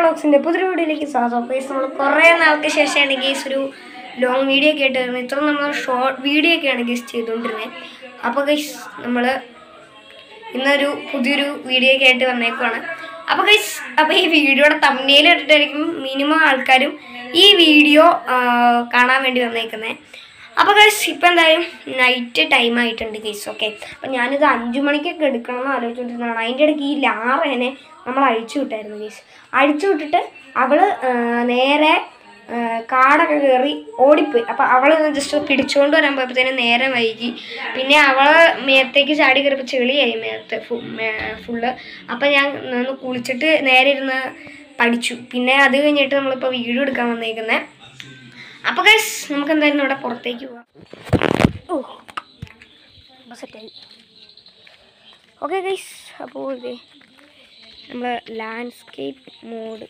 വ്ളോഗ്സിൻ്റെ പുതിയ വീഡിയോയിലേക്ക് സ്വാഗതം ഗൈസ് നമ്മൾ കുറേ നാൾക്ക് ശേഷമാണ് ഗേസ് ഒരു ലോങ് വീഡിയോ ഒക്കെ ആയിട്ട് വരുന്നത് ഇത്ര നമ്മൾ ഷോർട്ട് വീഡിയോ ഒക്കെയാണ് ഗേസ് ചെയ്തുകൊണ്ടിരുന്നത് അപ്പോൾ ഗൈസ് നമ്മൾ ഇന്നൊരു പുതിയൊരു വീഡിയോ ഒക്കെ ആയിട്ട് വന്നേക്കുവാണ് അപ്പോൾ ഗൈസ് അപ്പോൾ ഈ വീഡിയോയുടെ തമ്മിൽ ഇട്ടിട്ടായിരിക്കും മിനിമം ആൾക്കാരും ഈ വീഡിയോ കാണാൻ വേണ്ടി വന്നേക്കുന്നത് അപ്പോൾ ഗൈസ് ഇപ്പം എന്തായാലും നൈറ്റ് ടൈം ആയിട്ടുണ്ട് ഗൈസ് ഓക്കെ അപ്പം ഞാനിത് അഞ്ചു മണിക്കൊക്കെ എടുക്കണം എന്ന് ആലോചിച്ചുകൊണ്ടിരുന്നതാണ് അതിൻ്റെ ഇടയ്ക്ക് ഈ ലാറേനെ നമ്മൾ അഴിച്ചു വിട്ടായിരുന്നു ഗൈസ് അഴിച്ചു വിട്ടിട്ട് അവൾ നേരെ ആ, കാടൊക്കെ കയറി ഓടിപ്പോയി അപ്പം അവൾ ജസ്റ്റ് പിടിച്ചുകൊണ്ട് വരാൻ പോയപ്പോഴത്തേനും നേരെ വൈകി പിന്നെ അവള് മേത്തേക്ക് ചാടി കയറിയപ്പോൾ ചെളിയായി മേത്ത് ഫു- മേ- ഫുള്ള് അപ്പം ഞാൻ ഒന്ന് കുളിച്ചിട്ട് നേരെ ഇരുന്ന് പഠിച്ചു പിന്നെ അത് കഴിഞ്ഞിട്ട് നമ്മളിപ്പോൾ വീഡിയോ എടുക്കാൻ വന്നേക്കുന്നത് അപ്പോൾ ഗൈസ് നമുക്ക് എന്തായാലും ഇവിടെ പുറത്തേക്ക് പോവാം ഓ സെറ്റായി ഓക്കെ ഗൈസ് അപ്പോൾ ഇതേ നമ്മൾ ലാൻഡ്സ്കേപ്പ് മോഡ്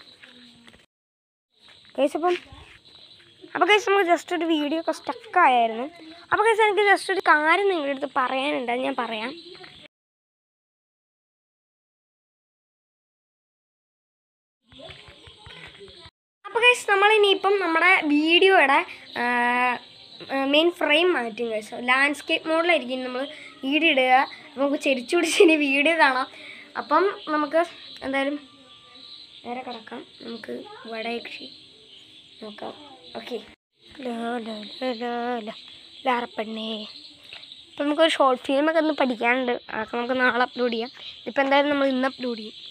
ഗൈസ് അപ്പം അപ്പോൾ ഗൈസ് നമുക്ക് ജസ്റ്റ് ഒരു വീഡിയോ ഒക്കെ സ്റ്റക്കായിരുന്നു അപ്പോൾ ഗൈസ് എനിക്ക് ജസ്റ്റ് ഒരു കാര്യം നിങ്ങളുടെ അടുത്ത് പറയാനുണ്ട് അത് ഞാൻ പറയാം അപ്പോൾ ഗൈസ് നമ്മൾ ഇനിയിപ്പം നമ്മുടെ വീഡിയോയുടെ മെയിൻ ഫ്രെയിം മാറ്റും ഗൈസ് ലാൻഡ്സ്കേപ്പ് മോഡിലായിരിക്കും നമ്മൾ വീഡിയോ ഇടുക നമുക്ക് ചെരിച്ചു പിടിച്ച് ഇനി വീഡിയോ കാണാം അപ്പം നമുക്ക് എന്തായാലും നേരെ കിടക്കാം നമുക്ക് വടയക്ഷി നോക്കാം ഓക്കെ ലാറപ്പെണ്ണേ അപ്പം നമുക്കൊരു ഷോർട്ട് ഫിലിമൊക്കെ ഒന്ന് പഠിക്കാനുണ്ട് അതൊക്കെ നമുക്ക് നാളെ അപ്ലോഡ് ചെയ്യാം ഇപ്പം എന്തായാലും നമ്മൾ ഇന്ന് അപ്ലോഡ് ചെയ്യും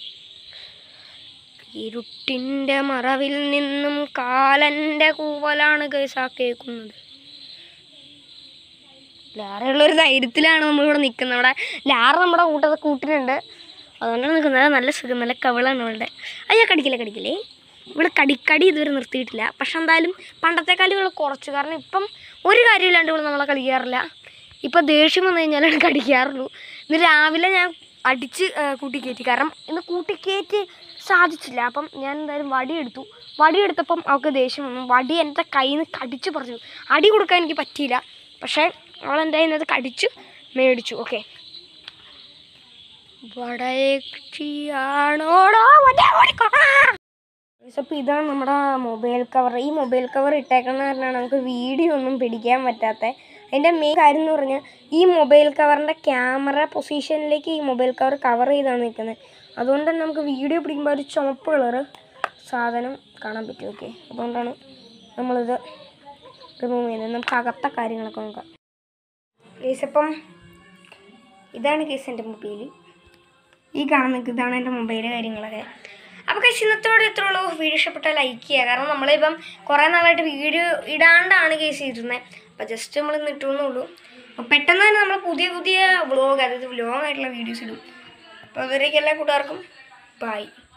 ഇരുട്ടിൻ്റെ മറവിൽ നിന്നും കാലൻ്റെ കൂവലാണ് കേസാ കേൾക്കുന്നത് ലാറയുള്ളൊരു ധൈര്യത്തിലാണ് നമ്മളിവിടെ നിൽക്കുന്നത് അവിടെ ലാറ നമ്മുടെ കൂട്ടത്തെ കൂട്ടിനുണ്ട് അതുകൊണ്ടാണ് നിൽക്കുന്നത് നല്ല സുഖം നല്ല കവിളാണ് അവളുടെ അയ്യോ കടിക്കില്ല കടിക്കില്ലേ ഇവിടെ കടിക്കടി ഇതുവരെ നിർത്തിയിട്ടില്ല പക്ഷെ എന്തായാലും പണ്ടത്തെക്കാളും ഇവൾ കുറച്ചു കാരണം ഇപ്പം ഒരു കാര്യമില്ലാണ്ട് ഇവൾ നമ്മളെ കളിക്കാറില്ല ഇപ്പം ദേഷ്യം വന്നു കഴിഞ്ഞാലാണ് കടിക്കാറുള്ളൂ ഇന്ന് രാവിലെ ഞാൻ അടിച്ച് ആ, കൂട്ടിക്കയറ്റി കാരണം ഇന്ന് കൂട്ടിക്കയറ്റി സാധിച്ചില്ല അപ്പം ഞാൻ എന്തായാലും വടിയെടുത്തു വടിയെടുത്തപ്പം അവൾക്ക് ദേഷ്യം വന്നു വടി എൻ്റെ കയ്യിൽ നിന്ന് കടിച്ച് പറിച്ചു അടി കൊടുക്കാൻ എനിക്ക് പറ്റിയില്ല പക്ഷേ അവൾ എന്തായാലും അത് കടിച്ചു മേടിച്ചു ഓക്കെ വടയക്ഷിയാണോടോ അപ്പോൾ ഇതാണ് നമ്മുടെ മൊബൈൽ കവർ ഈ മൊബൈൽ കവർ ഇട്ടേക്കുന്ന കാരണമാണ് നമുക്ക് വീഡിയോ ഒന്നും പിടിക്കാൻ പറ്റാത്ത അതിൻ്റെ മെയിൻ കാര്യം എന്ന് പറഞ്ഞാൽ ഈ മൊബൈൽ കവറിൻ്റെ ക്യാമറ പൊസിഷനിലേക്ക് ഈ മൊബൈൽ കവർ കവർ ചെയ്താണ് നിൽക്കുന്നത് അതുകൊണ്ട് തന്നെ നമുക്ക് വീഡിയോ പിടിക്കുമ്പോൾ ഒരു ചുമപ്പ് കളറ് സാധനം കാണാൻ പറ്റും ഓക്കെ അതുകൊണ്ടാണ് നമ്മളിത് റിമൂവ് ചെയ്യുന്നത് നമുക്ക് അകത്ത കാര്യങ്ങളൊക്കെ നോക്കാം കേസ് അപ്പം ഇതാണ് കേസ് എൻ്റെ മൊബൈൽ ഈ കാണുന്ന ഇതാണ് എൻ്റെ മൊബൈല് കാര്യങ്ങളൊക്കെ അപ്പോൾ കഴിച്ച് ഇന്നത്തോടെ ഇത്രേ ഉള്ളൂ വീഡിയോ ഇഷ്ടപ്പെട്ടാൽ ലൈക്ക് ചെയ്യുക കാരണം നമ്മളിപ്പം കുറേ നാളായിട്ട് വീഡിയോ ഇടാണ്ടാണ് കേസ് ചെയ്തിരുന്നത് അപ്പോൾ ജസ്റ്റ് നമ്മൾ ഇന്ന് ഇട്ടുന്നുള്ളൂ അപ്പോൾ പെട്ടെന്ന് തന്നെ നമ്മൾ പുതിയ പുതിയ വ്ളോഗ് അതായത് വ്ലോഗ് ആയിട്ടുള്ള വീഡിയോസ് ഇടും അപ്പോൾ അതുവരേക്കും എല്ലാ കൂട്ടുകാർക്കും ബൈ